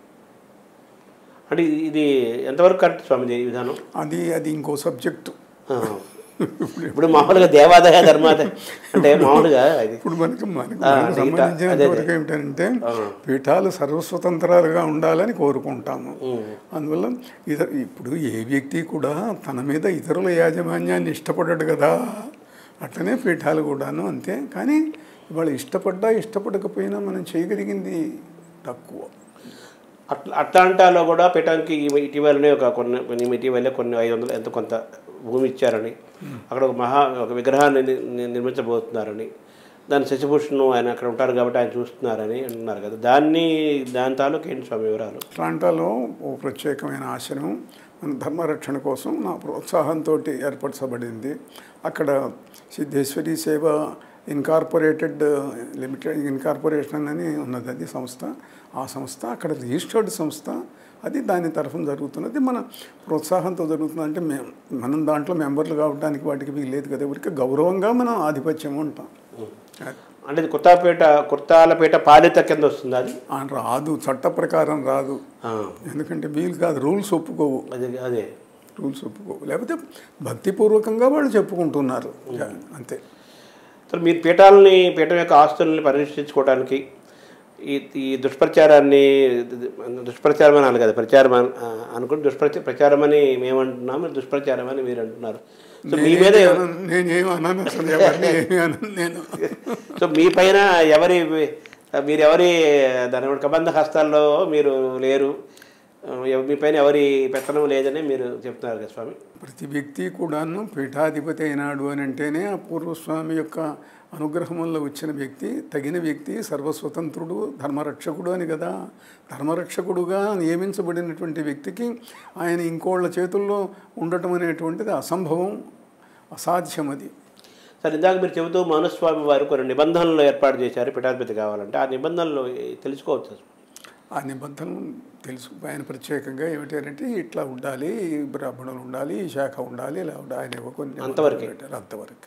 అంటే ఇది- ఇది ఎంతవరకు కరెక్ట్ స్వామి ఇది ఈ విధానం అది అది ఇంకో సబ్జెక్టు ఆ. ఇప్పుడు మామూలుగా దేవాదాయ ధర్మాదాయ అంటే మామూలుగా ఇది ఇప్పుడు మనకి మనకి ఆ, మనకు అది సంబంధించినంత అదే, అదే. వరకు ఏమిటంటే పీఠాలు సర్వస్వతంత్రాలుగా ఉండాలని కోరుకుంటాము అందువల్ల ఇతర ఇప్పుడు ఏ వ్యక్తి కూడా తన మీద ఇతరుల యాజమాన్యాన్ని ఇష్టపడడు కదా అట్లనే పీఠాలు కూడాను అంతే కానీ వాళ్ళు ఇష్టపడ్డా ఇష్టపడకపోయినా మనం చేయగలిగింది తక్కువ అట్లా అట్లాంటాలో కూడా పీఠానికి ఈ- ఇటీవలనే ఒక కొన్ని కొన్ని ఇటీవలే కొన్ని ఐదు వందలు ఎంత కొంత భూమి ఇచ్చారని అక్కడ ఒక మహా ఒక విగ్రహాన్ని ని- ని- నిర్మించబోతున్నారని దాని శశిభూషణ్ ఆయన అక్కడ ఉంటారు కాబట్టి ఆయన చూస్తున్నారని అంటున్నారు కదా దాన్ని దాని తాలూకు ఏంటి స్వామి వివరాలు అట్లాంటాలో ఓ ప్రత్యేకమైన ఆశ్రమం మన ధర్మరక్షణ కోసం నా ప్రోత్సాహంతో ఏర్పరచబడింది అక్కడ సిద్ధేశ్వరి సేవ ఇన్కార్పొరేటెడ్ లిమిటెడ్ ఇన్కార్పొరేషన్ అని ఉన్నది అది సంస్థ ఆ సంస్థ అక్కడ రిజిస్టర్డ్ సంస్థ అది దాని తరఫున జరుగుతున్నది మన ప్రోత్సాహంతో జరుగుతుంది అంటే మేము మనం దాంట్లో మెంబర్లు కావడానికి వాటికి వీలు లేదు కదా ఊరికి గౌరవంగా మనం ఆధిపత్యం ఉంటాం అది. అంటే ఇది కొత్తపేట కొత్తాలపేట పాలిత కింద వస్తుంది అది ఆ రాదు చట్ట ప్రకారం రాదు ఆ, ఎందుకంటే వీలు కాదు రూల్స్ ఒప్పుకోవు అదే అదే రూల్స్ ఒప్పుకోవు లేకపోతే భక్తిపూర్వకంగా వాళ్ళు చెప్పుకుంటున్నారు అంతే तर మీరు పీఠాలని పీఠం యొక్క ఆస్తుల్ని పరిరక్షించుకోవడానికి ఈ ఈ దుష్ప్రచారాన్ని దుష్ప్రచారం అనాలి కదా ప్రచారం అన- ఆ, అనుకుని దుష్ప్రచ ప్రచారం అని మేమంటున్నాము దుష్ప్రచారం అని మీరు అంటున్నారు సో మీ మీద ఎవ- నేనేం అన్నాను అసలు ఎవరిని ఏమీ అనను నేను సో మీ పైన ఎవరి మీరు ఎవరి దాని ఏమంటారు, కబంధ హస్తాల్లో మీరు లేరు ఆ, ఎవ- మీ పైన ఎవరి పెత్తనం లేదని మీరు చెప్తున్నారు కదా స్వామి ప్రతి వ్యక్తి కూడాను పీఠాధిపతి అయినాడు అని అంటేనే ఆ పూర్వస్వామి యొక్క అనుగ్రహం వల్ల వచ్చిన వ్యక్తి తగిన వ్యక్తి సర్వస్వతంత్రుడు ధర్మరక్షకుడు అని కదా ధర్మరక్షకుడుగా నియమించబడినటువంటి వ్యక్తికి ఆయన ఇంకోళ్ళ చేతుల్లో ఉండటం అనేటువంటిది అసంభవం అసాధ్యం అది సరే ఇందాక మీరు చెబుతూ మనుస్వామి వారు కొన్ని నిబంధనలు ఏర్పాటు చేశారు పీఠాధిపతి కావాలంటే ఆ నిబంధనలు తెలుసుకోవచ్చు ఆ నిబంధనలు తెలుసు ఆయన ప్రత్యేకంగా ఏమిటి అంటే ఇట్లా ఉండాలి ఈ బ్రాహ్మణులు ఉండాలి ఈ శాఖ ఉండాలి ఇలా ఉండాలి ఆయన ఏవో కొన్ని అంతవరకే. పెట్టారు అంతవరకు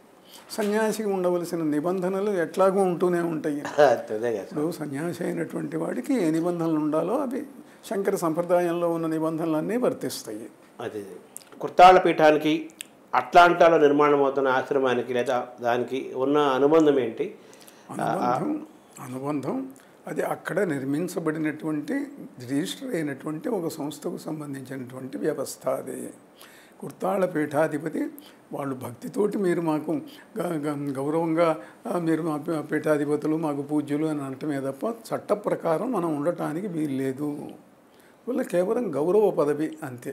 సన్యాసికి ఉండవలసిన నిబంధనలు ఎట్లాగూ ఉంటూనే ఉంటాయి అదే కదా ఇప్పుడు సన్యాసి అయినటువంటి వాడికి ఏ నిబంధనలు ఉండాలో అవి శంకర సంప్రదాయంలో ఉన్న నిబంధనలన్నీ వర్తిస్తాయి అది కుర్తాళ్ళ పీఠానికి అట్లాంటాలో నిర్మాణం అవుతున్న ఆశ్రమానికి లేదా దానికి ఉన్న అనుబంధం ఏంటి అనుబంధం అనుబంధం అది అక్కడ నిర్మించబడినటువంటి రిజిస్టర్ అయినటువంటి ఒక సంస్థకు సంబంధించినటువంటి వ్యవస్థ అది కుర్తాళ్ళ పీఠాధిపతి వాళ్ళు భక్తితోటి మీరు మాకు గ- గ- గౌరవంగా ఆ, మీరు మా పీ- పీఠాధిపతులు మాకు పూజ్యులు అని అనటమే తప్ప చట్ట ప్రకారం మనం ఉండటానికి వీలు లేదు వల్ల కేవలం గౌరవ పదవి అంతే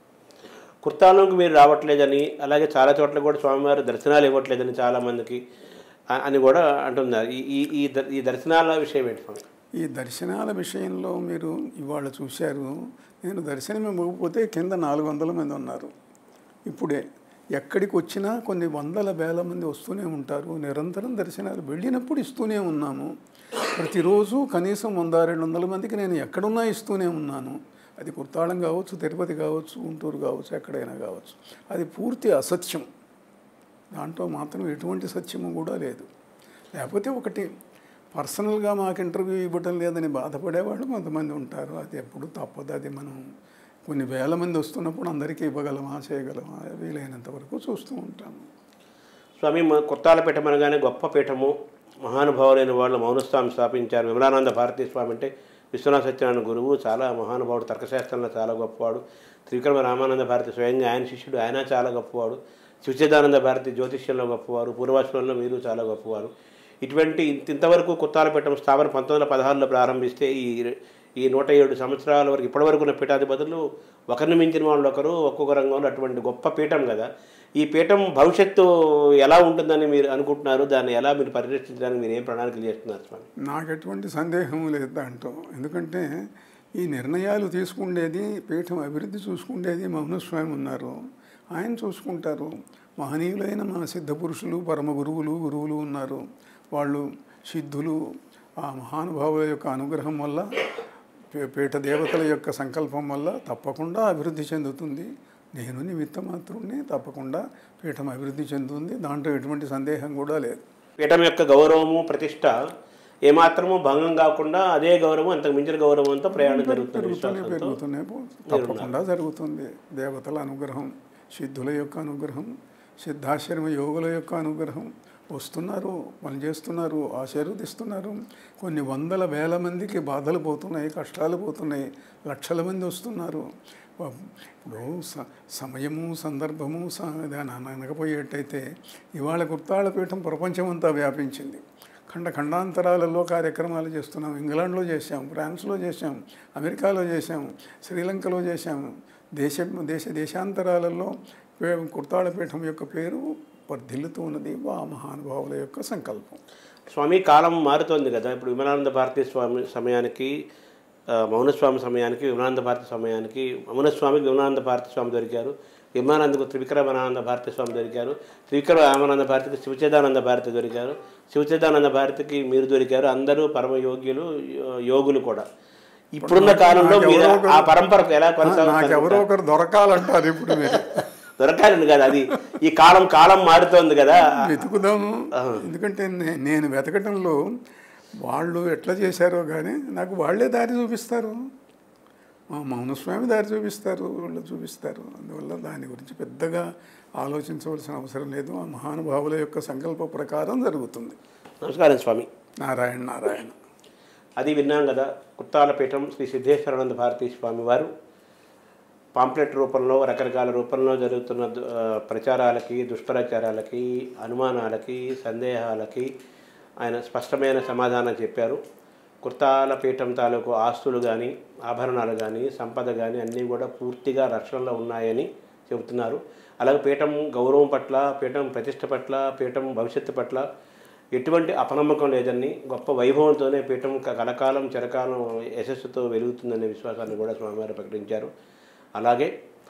కుర్తాలకు మీరు రావట్లేదని అలాగే చాలా చోట్ల కూడా స్వామివారు దర్శనాలు ఇవ్వట్లేదని చాలామందికి ఆ- అని కూడా అంటున్నారు ఈ ఈ ఈ దర్- ఈ దర్శనాల విషయం ఏంటి స్వామి ఈ దర్శనాల విషయంలో మీరు ఇవాళ చూశారు నేను దర్శనం ఇవ్వకపోతే కింద నాలుగు వందల మంది ఉన్నారు ఇప్పుడే ఎక్కడికి వచ్చినా కొన్ని వందల వేల మంది వస్తూనే ఉంటారు నిరంతరం దర్శనాలు వెళ్ళినప్పుడు ఇస్తూనే ఉన్నాము ప్రతిరోజు కనీసం వంద రెండు వందల మందికి నేను ఎక్కడున్నా ఇస్తూనే ఉన్నాను అది కుర్తాళం కావచ్చు తిరుపతి కావచ్చు గుంటూరు కావచ్చు ఎక్కడైనా కావచ్చు అది పూర్తి అసత్యం దాంట్లో మాత్రం ఎటువంటి సత్యము కూడా లేదు లేకపోతే ఒకటి పర్సనల్గా మాకు ఇంటర్వ్యూ ఇవ్వటం లేదని బాధపడేవాళ్ళు కొంతమంది ఉంటారు అది ఎప్పుడు తప్పదు అది మనం కొన్ని వేల మంది వస్తున్నప్పుడు అందరికీ ఇవ్వగలమా చేయగలమా వీలైనంత వరకు చూస్తూ ఉంటాము స్వామి మా కొత్తాల పీఠం అనగానే గొప్ప పీఠము మహానుభావులైన వాళ్ళు మౌనస్వామి స్థాపించారు విమలానంద భారతీ స్వామి అంటే విశ్వనాథ సత్యనారాయణ గురువు చాలా మహానుభావుడు తర్కశాస్త్రంలో చాలా గొప్పవాడు త్రివిక్రమ రామానంద భారతి స్వయంగా ఆయన శిష్యుడు ఆయన చాలా గొప్పవాడు శివచిదానంద భారతి జ్యోతిష్యంలో గొప్పవారు పూర్వాశ్రంలో మీరు చాలా గొప్పవారు ఇటువంటి ఇంత- ఇంతవరకు కొత్తాలపీఠం స్థాపన పంతొమ్మిది వందల పదహారులో ప్రారంభిస్తే ఈ ఈ నూట ఏడు సంవత్సరాల వరకు ఇప్పటివరకు ఉన్న పీఠాధిపతులు ఒకరిని మించిన వాళ్ళు ఒకరు ఒక్కొక్క రంగంలో అటువంటి గొప్ప పీఠం కదా ఈ పీఠం భవిష్యత్తు ఎలా ఉంటుందని మీరు అనుకుంటున్నారు దాన్ని ఎలా మీరు పరిరక్షించడానికి మీరు ఏం ప్రణాళికలు చేస్తున్నారు స్వామి నాకు ఎటువంటి సందేహం లేదు దాంట్లో ఎందుకంటే ఈ నిర్ణయాలు తీసుకుండేది పీఠం అభివృద్ధి చూసుకుండేది మౌనస్వామి ఉన్నారు ఆయన చూసుకుంటారు మహనీయులైన మా సిద్ధ పురుషులు పరమ గురువులు గురువులు ఉన్నారు వాళ్ళు సిద్ధులు ఆ మహానుభావుల యొక్క అనుగ్రహం వల్ల పీ- పీఠ దేవతల యొక్క సంకల్పం వల్ల తప్పకుండా అభివృద్ధి చెందుతుంది నేను నిమిత్త మాత్రుడిని తప్పకుండా పీఠం అభివృద్ధి చెందుతుంది దాంట్లో ఎటువంటి సందేహం కూడా లేదు పీఠం యొక్క గౌరవము ప్రతిష్ట ఏమాత్రము భంగం కాకుండా అదే గౌరవం అంతకు మించిన గౌరవంతో ప్రయాణం జరుగుతుంది పెరుగుతూనే విశ్వాసంతో పెరుగుతూనే పో- తప్పకుండా జరుగుతుంది దేవతల అనుగ్రహం సిద్ధుల యొక్క అనుగ్రహం సిద్ధాశ్రమ యోగుల యొక్క అనుగ్రహం వస్తున్నారు పనిచేస్తున్నారు ఆశీర్వదిస్తున్నారు కొన్ని వందల వేల మందికి బాధలు పోతున్నాయి కష్టాలు పోతున్నాయి లక్షల మంది వస్తున్నారు ప- ఇప్పుడు స సమయము సందర్భము స- దాని అనకపోయేటైతే ఇవాళ గుర్తాళపీఠం ప్రపంచమంతా వ్యాపించింది ఖండ ఖండాంతరాలలో కార్యక్రమాలు చేస్తున్నాం ఇంగ్లాండ్లో చేశాం ఫ్రాన్స్లో చేశాం అమెరికాలో చేశాం శ్రీలంకలో చేశాం దేశ దేశ దేశాంతరాలలో పే- కుర్తాళపీఠం యొక్క పేరు వర్ధిల్లుతూ ఉన్నది ఆ మహానుభావుల యొక్క సంకల్పం స్వామి కాలం మారుతోంది కదా ఇప్పుడు విమలానంద భారతి స్వామి సమయానికి ఆ, మౌనస్వామి సమయానికి విమలానంద భారతి సమయానికి మౌనస్వామికి విమలానంద భారతి స్వామి దొరికారు విమానందకు త్రివిక్రమానంద భారతి స్వామి దొరికారు త్రివిక్రమానంద భారతికి శివచేదానంద భారతి దొరికారు శివచేదానంద భారతికి మీరు దొరికారు అందరూ పరమ యోగ్యులు యో- యోగులు కూడా ఇప్పుడున్న కాలంలో మీరు ఆ పరంపర ఎలా నాకు కొనసాగుతారు ఎవరో ఒకరు దొరకాలంటారు ఇప్పుడు మీరు దొరకాలండి కదా అది ఈ కాలం కాలం మారుతోంది కదా వెతుకుదాము ఎందుకంటే నే- నేను వెతకటంలో వాళ్ళు ఎట్లా చేశారో కానీ నాకు వాళ్ళే దారి చూపిస్తారు మా మౌనస్వామి దారి చూపిస్తారు వాళ్ళు చూపిస్తారు అందువల్ల దాని గురించి పెద్దగా ఆలోచించవలసిన అవసరం లేదు ఆ మహానుభావుల యొక్క సంకల్ప ప్రకారం జరుగుతుంది నమస్కారం స్వామి నారాయణ నారాయణ అది విన్నాం కదా కుత్తాలపీఠం శ్రీ సిద్ధేశ్వరానంద భారతీ స్వామి వారు పాంప్లెట్ రూపంలో రకరకాల రూపంలో జరుగుతున్న దు- ఆ, ప్రచారాలకి దుష్ప్రచారాలకి అనుమానాలకి సందేహాలకి ఆయన స్పష్టమైన సమాధానం చెప్పారు కుర్తాల పీఠం తాలూకు ఆస్తులు కానీ ఆభరణాలు కానీ సంపద కానీ అన్నీ కూడా పూర్తిగా రక్షణలో ఉన్నాయని చెబుతున్నారు అలాగే పీఠం గౌరవం పట్ల పీఠం ప్రతిష్ట పట్ల పీఠం భవిష్యత్తు పట్ల ఎటువంటి అపనమ్మకం లేదని గొప్ప వైభవంతోనే పీఠం క- కలకాలం చిరకాలం యశస్సుతో వెలుగుతుందనే విశ్వాసాన్ని కూడా స్వామివారు ప్రకటించారు అలాగే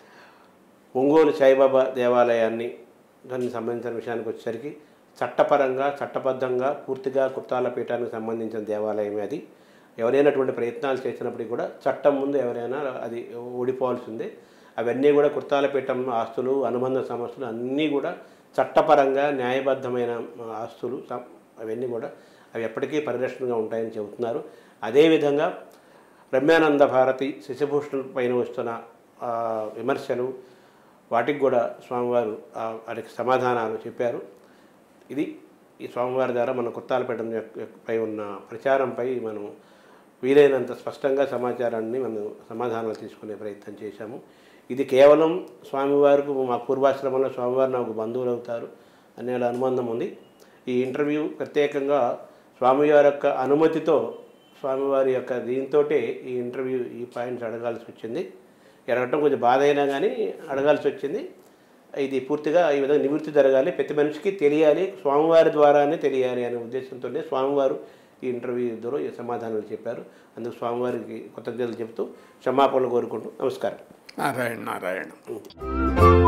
ఒంగోలు సాయిబాబా దేవాలయాన్ని దానికి సంబంధించిన విషయానికి వచ్చేసరికి చట్టపరంగా చట్టబద్ధంగా పూర్తిగా కుర్తాల పీఠానికి సంబంధించిన దేవాలయమే అది ఎవరైనటువంటి ప్రయత్నాలు చేసినప్పటికీ కూడా చట్టం ముందు ఎవరైనా అది ఓడిపోవాల్సిందే అవన్నీ కూడా కుర్తాల పీఠం ఆస్తులు అనుబంధ సమస్యలు అన్నీ కూడా చట్టపరంగా న్యాయబద్ధమైన ఆస్తులు సం- అవన్నీ కూడా అవి ఎప్పటికీ పరిరక్షణగా ఉంటాయని చెబుతున్నారు అదేవిధంగా రమ్యానంద భారతి శశిభూషణ్ పైన వస్తున్న ఆ, విమర్శలు వాటికి కూడా స్వామివారు ఆ, వాటికి సమాధానాలు చెప్పారు ఇది ఈ స్వామివారి ద్వారా మన కుత్తాలపేట పై ఉన్న ప్రచారంపై మనం వీలైనంత స్పష్టంగా సమాచారాన్ని మనం సమాధానాలు తీసుకునే ప్రయత్నం చేశాము ఇది కేవలం స్వామివారికి మా పూర్వాశ్రమంలో స్వామివారు నాకు బంధువులు అవుతారు అనే అనుబంధం ఉంది ఈ ఇంటర్వ్యూ ప్రత్యేకంగా స్వామివారి యొక్క అనుమతితో స్వామివారి యొక్క దీంతో ఈ ఇంటర్వ్యూ ఈ పాయింట్స్ అడగాల్సి వచ్చింది అడగటం కొంచెం బాధ అయినా కానీ అడగాల్సి వచ్చింది ఇది పూర్తిగా ఈ విధంగా నివృత్తి జరగాలి ప్రతి మనిషికి తెలియాలి స్వామివారి ద్వారానే తెలియాలి అనే ఉద్దేశంతోనే స్వామివారు ఈ ఇంటర్వ్యూ ద్వారా ఈ సమాధానాలు చెప్పారు అందుకు స్వామివారికి కృతజ్ఞతలు చెబుతూ క్షమాపణలు కోరుకుంటూ నమస్కారం నారాయణ నారాయణ